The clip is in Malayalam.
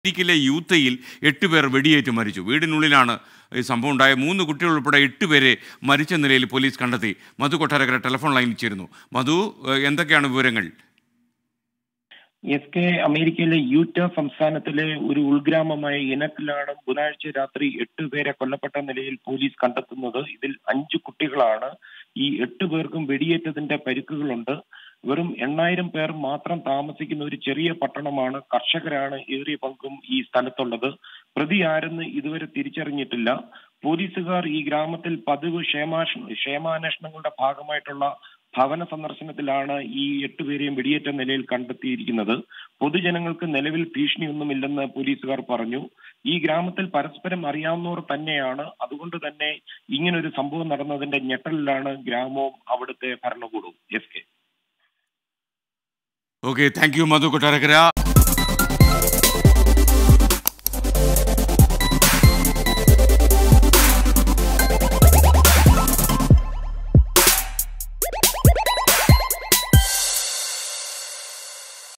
അമേരിക്കയിലെ യൂത്തയിൽ എട്ട് പേർ വെടിയേറ്റ് മരിച്ചു വീടിനുള്ളിലാണ് ഈ സംഭവം ഉണ്ടായ മൂന്ന് കുട്ടികൾ ഉൾപ്പെടെ എട്ട് പേരെ മരിച്ച നിലയിൽ പോലീസ് കണ്ടെത്തി മധു കൊട്ടാരക്കര ടെലിഫോൺ ലൈനിൽ ചേരുന്നു മധു ഏഹ്, എന്തൊക്കെയാണ് വിവരങ്ങൾ എസ് കെ അമേരിക്കയിലെ യൂറ്റ സംസ്ഥാനത്തിലെ ഒരു ഉൾഗ്രാമമായ ഇനത്തിലാണ് ബുധനാഴ്ച രാത്രി എട്ട് പേരെ കൊല്ലപ്പെട്ട നിലയിൽ പോലീസ് കണ്ടെത്തുന്നത് ഇതിൽ അഞ്ചു കുട്ടികളാണ് ഈ എട്ട് പേർക്കും വെടിയേറ്റതിന്റെ പരിക്കുകളുണ്ട് വെറും എണ്ണായിരം പേർ മാത്രം താമസിക്കുന്ന ഒരു ചെറിയ പട്ടണമാണ് കർഷകരാണ് ഏറിയ പങ്കും ഈ സ്ഥലത്തുള്ളത് പ്രതി ആരെന്ന് ഇതുവരെ തിരിച്ചറിഞ്ഞിട്ടില്ല പോലീസുകാർ ഈ ഗ്രാമത്തിൽ പതിവ് ക്ഷേമാഷ ക്ഷേമാന്വേഷണങ്ങളുടെ ഭാഗമായിട്ടുള്ള ഭവന സന്ദർശനത്തിലാണ് ഈ എട്ടുപേരെയും വെടിയേറ്റ നിലയിൽ കണ്ടെത്തിയിരിക്കുന്നത് പൊതുജനങ്ങൾക്ക് നിലവിൽ ഭീഷണിയൊന്നുമില്ലെന്ന് പോലീസുകാർ പറഞ്ഞു ഈ ഗ്രാമത്തിൽ പരസ്പരം അറിയാവുന്നവർ തന്നെയാണ് അതുകൊണ്ട് തന്നെ ഇങ്ങനൊരു സംഭവം നടന്നതിന്റെ ഞെട്ടലിലാണ് ഗ്രാമവും അവിടുത്തെ ഭരണകൂടവും S K okay thank you Madhu Kottarakkara